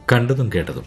കണ്ടതും കേട്ടതും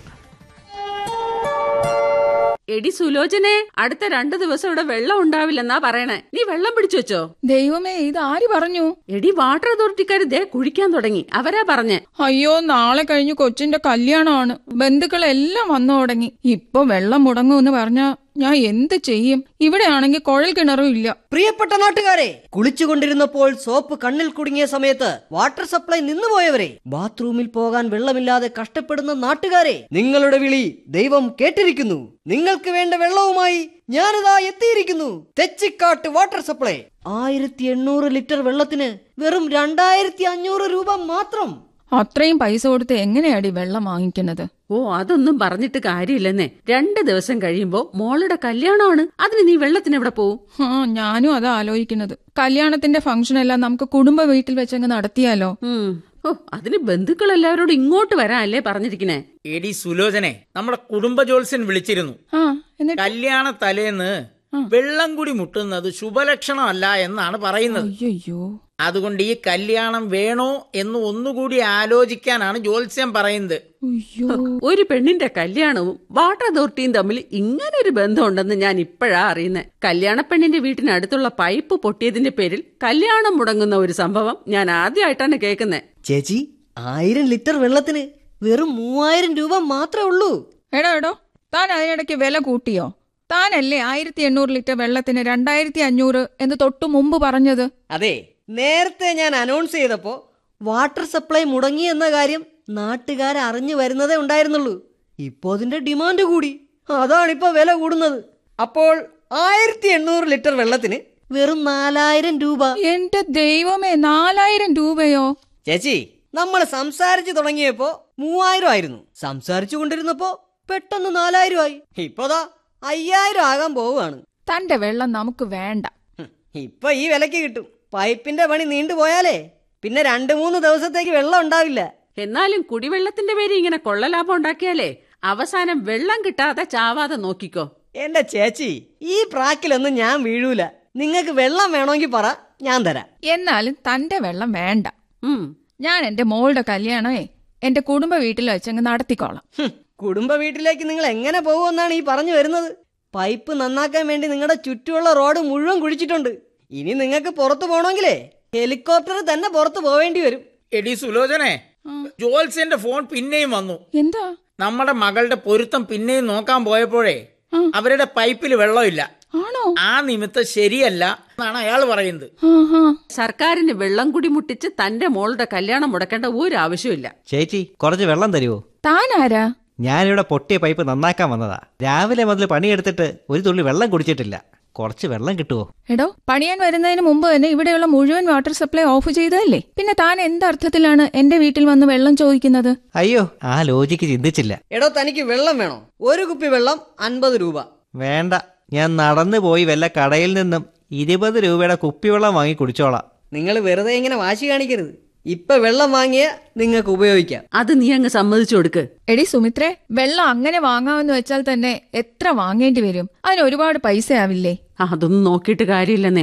എടി സുലോചനെ അടുത്ത രണ്ടു ദിവസം ഇവിടെ വെള്ളം ഉണ്ടാവില്ലെന്നാ പറയണേ നീ വെള്ളം പിടിച്ചു വെച്ചോ ദൈവമേ ഇത് ആര് പറഞ്ഞു എടി വാട്ടർ അതോറിറ്റിക്കാർ ദേ കുഴിക്കാൻ തുടങ്ങി അവരാ പറഞ്ഞേ അയ്യോ നാളെ കഴിഞ്ഞ് കൊച്ചിന്റെ കല്യാണമാണ് ബന്ധുക്കളെല്ലാം വന്നു തുടങ്ങി ഇപ്പൊ വെള്ളം മുടങ്ങുമെന്ന് പറഞ്ഞാ ഞാൻ എന്ത് ചെയ്യും ഇവിടെയാണെങ്കിൽ കുഴൽ കിണറും ഇല്ല പ്രിയപ്പെട്ട നാട്ടുകാരെ കുളിച്ചുകൊണ്ടിരുന്നപ്പോൾ സോപ്പ് കണ്ണിൽ കുടുങ്ങിയ സമയത്ത് വാട്ടർ സപ്ലൈ നിന്നുപോയവരെ ബാത്റൂമിൽ പോകാൻ വെള്ളമില്ലാതെ കഷ്ടപ്പെടുന്ന നാട്ടുകാരെ നിങ്ങളുടെ വിളി ദൈവം കേട്ടിരിക്കുന്നു നിങ്ങൾക്ക് വേണ്ട വെള്ളവുമായി ഞാനിതാ എത്തിയിരിക്കുന്നു തെച്ചിക്കാട്ട് വാട്ടർ സപ്ലൈ ആയിരത്തി എണ്ണൂറ് ലിറ്റർ വെള്ളത്തിന് വെറും രണ്ടായിരത്തി അഞ്ഞൂറ് രൂപ മാത്രം അത്രയും പൈസ കൊടുത്ത് എങ്ങനെയാടി വെള്ളം വാങ്ങിക്കുന്നത് ഓ അതൊന്നും പറഞ്ഞിട്ട് കാര്യമില്ലെന്നേ രണ്ട് ദിവസം കഴിയുമ്പോ മോളുടെ കല്യാണമാണ് അതിന് നീ വെള്ളത്തിന് എവിടെ പോവും ആ ഞാനും അതാ ആലോചിക്കുന്നത് കല്യാണത്തിന്റെ ഫംഗ്ഷൻ എല്ലാം നമുക്ക് കുടുംബ വീട്ടിൽ വെച്ചങ്ങ് നടത്തിയാലോ ഉം. ഓ അതിന് ബന്ധുക്കൾ എല്ലാവരോടും ഇങ്ങോട്ട് വരാനല്ലേ പറഞ്ഞിരിക്കണേ എടി സുലോചനെ നമ്മുടെ കുടുംബ ജോത്സ്യൻ വിളിച്ചിരുന്നു ആ എന്നിട്ട് കല്യാണ തലേന്ന് വെള്ളം കൂടി മുട്ടുന്നത് ശുഭലക്ഷണമല്ല എന്നാണ് പറയുന്നത് അയ്യോ അതുകൊണ്ട് ഈ കല്യാണം വേണോ എന്ന് ഒന്നുകൂടി ആലോചിക്കാനാണ് ജോത്സ്യം പറയുന്നത് അയ്യോ ഒരു പെണ്ണിന്റെ കല്യാണവും വാട്ടർ അതോറിറ്റിയും തമ്മിൽ ഇങ്ങനെ ഒരു ബന്ധമുണ്ടെന്ന് ഞാൻ ഇപ്പോഴാ അറിയുന്നത് കല്യാണ പെണ്ണിന്റെ വീട്ടിനടുത്തുള്ള പൈപ്പ് പൊട്ടിയതിന്റെ പേരിൽ കല്യാണം മുടങ്ങുന്ന ഒരു സംഭവം ഞാൻ ആദ്യമായിട്ടാണ് കേൾക്കുന്നത് ചേച്ചി ആയിരം ലിറ്റർ വെള്ളത്തിന് വെറും മൂവായിരം രൂപ മാത്രമേ ഉള്ളൂ എടോ എടോ താൻ അതിനിടയ്ക്ക് വില കൂട്ടിയോ താനല്ലേ ആയിരത്തി എണ്ണൂറ് ലിറ്റർ വെള്ളത്തിന് രണ്ടായിരത്തി അഞ്ഞൂറ് എന്ന് തൊട്ടു മുമ്പ് പറഞ്ഞത് അതെ നേരത്തെ ഞാൻ അനൗൺസ് ചെയ്തപ്പോ വാട്ടർ സപ്ലൈ മുടങ്ങി എന്ന കാര്യം നാട്ടുകാർ അറിഞ്ഞു വരുന്നതേ ഉണ്ടായിരുന്നുള്ളൂ ഇപ്പോ അതിന്റെ ഡിമാൻഡ് കൂടി അതാണിപ്പോ വില കൂടുന്നത് അപ്പോൾ ആയിരത്തി എണ്ണൂറ് ലിറ്റർ വെള്ളത്തിന് വെറും നാലായിരം രൂപ എന്റെ ദൈവമേ നാലായിരം രൂപയോ ചേച്ചി നമ്മൾ സംസാരിച്ചു തുടങ്ങിയപ്പോ മൂവായിരം ആയിരുന്നു സംസാരിച്ചു കൊണ്ടിരുന്നപ്പോ പെട്ടെന്ന് നാലായിരം ആയി ഇപ്പോതാ അയ്യായിരം ആകാൻ പോവുകയാണ് തന്റെ വെള്ളം നമുക്ക് വേണ്ട ഹും, ഇപ്പൊ ഈ വിലക്ക് കിട്ടും പൈപ്പിന്റെ പണി നീണ്ടുപോയാലേ പിന്നെ രണ്ടു മൂന്ന് ദിവസത്തേക്ക് വെള്ളം ഉണ്ടാവില്ല എന്നാലും കുടിവെള്ളത്തിന്റെ പേര് ഇങ്ങനെ കൊള്ളലാഭം ഉണ്ടാക്കിയാലേ അവസാനം വെള്ളം കിട്ടാതെ ചാവാതെ നോക്കിക്കോ എന്റെ ചേച്ചി ഈ പ്രാക്കിലൊന്നും ഞാൻ വീഴൂല നിങ്ങൾക്ക് വെള്ളം വേണമെങ്കിൽ പറ ഞാൻ തരാം എന്നാലും തന്റെ വെള്ളം വേണ്ട ഉം ഞാൻ എന്റെ മോളുടെ കല്യാണമേ എന്റെ കുടുംബ വീട്ടിൽ വെച്ചങ്ങ് നടത്തിക്കോളാം ഹും, കുടുംബ വീട്ടിലേക്ക് നിങ്ങൾ എങ്ങനെ പോകുമെന്നാണ് ഈ പറഞ്ഞു വരുന്നത് പൈപ്പ് നന്നാക്കാൻ വേണ്ടി നിങ്ങളുടെ ചുറ്റുമുള്ള റോഡ് മുഴുവൻ കുഴിച്ചിട്ടുണ്ട് ഇനി നിങ്ങൾക്ക് പുറത്തു പോകണമെങ്കിലേ ഹെലികോപ്റ്റർ തന്നെ പുറത്തു പോവേണ്ടി വരും എടി സുലോചനെ ജോത്സ്യന്റെ ഫോൺ പിന്നെയും വന്നു എന്താ നമ്മുടെ മകളുടെ പൊരുത്തം പിന്നെയും നോക്കാൻ പോയപ്പോഴേ അവരുടെ പൈപ്പിൽ വെള്ളമില്ല ആണോ ആ നിമിത്തം ശരിയല്ല എന്നാണ് അയാൾ പറയുന്നത് ആഹാ സർക്കാരിന് വെള്ളം കുടി മുട്ടിച്ച് തന്റെ മോളുടെ കല്യാണം മുടക്കേണ്ട ഒരു ആവശ്യമില്ല ചേച്ചി കുറച്ച് വെള്ളം തരുമോ താനാരാ ഞാനിവിടെ പൊട്ടിയ പൈപ്പ് നന്നാക്കാൻ വന്നതാ രാവിലെ മുതൽ പണിയെടുത്തിട്ട് ഒരു തുള്ളി വെള്ളം കുടിച്ചിട്ടില്ല കുറച്ച് വെള്ളം കിട്ടുമോ എടോ പണിയാൻ വരുന്നതിന് മുമ്പ് തന്നെ ഇവിടെയുള്ള മുഴുവൻ വാട്ടർ സപ്ലൈ ഓഫ് ചെയ്തതല്ലേ പിന്നെ താൻ എന്തർത്ഥത്തിലാണ് എന്റെ വീട്ടിൽ വന്ന് വെള്ളം ചോദിക്കുന്നത് അയ്യോ ആ ലോജിക്ക് ചിന്തിച്ചില്ല എടോ തനിക്ക് വെള്ളം വേണോ ഒരു കുപ്പി വെള്ളം അൻപത് രൂപ വേണ്ട ഞാൻ നടന്നു പോയി വല്ല കടയിൽ നിന്നും ഇരുപത് രൂപയുടെ കുപ്പിവെള്ളം വാങ്ങി കുടിച്ചോളാം നിങ്ങൾ വെറുതെ ഇങ്ങനെ വാശി കാണിക്കരുത് ഇപ്പൊ വെള്ളം വാങ്ങിയ നിങ്ങൾക്ക് ഉപയോഗിക്കാം അത് നീ അങ്ങ് സമ്മതിച്ചു കൊടുക്ക് എടി സുമിത്രേ വെള്ളം അങ്ങനെ വാങ്ങാമെന്ന് വെച്ചാൽ തന്നെ എത്ര വാങ്ങേണ്ടി വരും അതിന് ഒരുപാട് പൈസ ആവില്ലേ അതൊന്നും നോക്കിയിട്ട് കാര്യമില്ലെന്നേ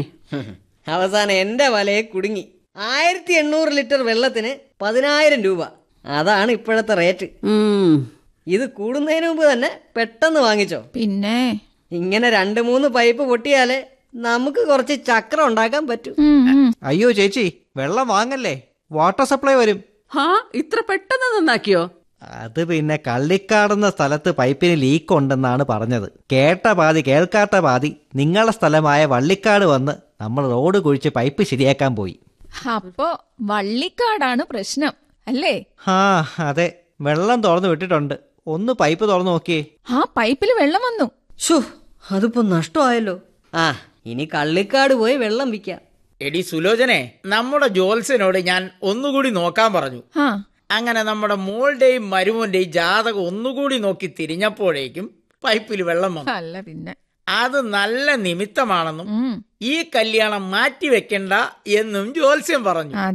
അവസാനം എന്റെ വലയെ കുടുങ്ങി ആയിരത്തി എണ്ണൂറ് ലിറ്റർ വെള്ളത്തിന് പതിനായിരം രൂപ അതാണ് ഇപ്പോഴത്തെ റേറ്റ് ഉം ഇത് കൂടുന്നതിന് മുമ്പ് തന്നെ പെട്ടെന്ന് വാങ്ങിച്ചോ പിന്നെ ഇങ്ങനെ രണ്ട് മൂന്ന് പൈപ്പ് പൊട്ടിയാലേ നമുക്ക് കുറച്ച് ചക്രം ഉണ്ടാക്കാൻ പറ്റും ഉം, ഉം. അയ്യോ ചേച്ചി വെള്ളം വാങ്ങല്ലേ വാട്ടർ സപ്ലൈ വരും ഹാ ഇത്ര പെട്ടെന്ന് നന്നാക്കിയോ അത് പിന്നെ കള്ളിക്കാടുന്ന സ്ഥലത്ത് പൈപ്പിന് ലീക്ക് ഉണ്ടെന്നാണ് പറഞ്ഞത് കേട്ട പാതി കേൾക്കാത്ത പാതി നിങ്ങളുടെ സ്ഥലമായ വള്ളിക്കാട് വന്ന് നമ്മൾ റോഡ് കുഴിച്ച് പൈപ്പ് ശരിയാക്കാൻ പോയി അപ്പോ വള്ളിക്കാടാണ് പ്രശ്നം അല്ലേ ആ അതെ വെള്ളം തുറന്നു വിട്ടിട്ടുണ്ട് ഒന്ന് പൈപ്പ് തുറന്നു നോക്കിയേ ആ പൈപ്പിൽ വെള്ളം വന്നു ഷോ അതിപ്പോ നഷ്ടമായല്ലോ ആ ഇനി കള്ളിക്കാട് പോയി വെള്ളം വിൽക്കാം എടി സുലോചനെ നമ്മുടെ ജോത്സ്യനോട് ഞാൻ ഒന്നുകൂടി നോക്കാൻ പറഞ്ഞു ആ അങ്ങനെ നമ്മുടെ മോളുടെയും മരുമോന്റെയും ജാതകം ഒന്നുകൂടി നോക്കി തിരിഞ്ഞപ്പോഴേക്കും പൈപ്പിൽ വെള്ളം വന്നു അല്ല പിന്നെ അത് നല്ല നിമിത്തമാണെന്നും ഉം ഈ കല്യാണം മാറ്റിവെക്കണ്ട എന്നും ജോത്സ്യം പറഞ്ഞു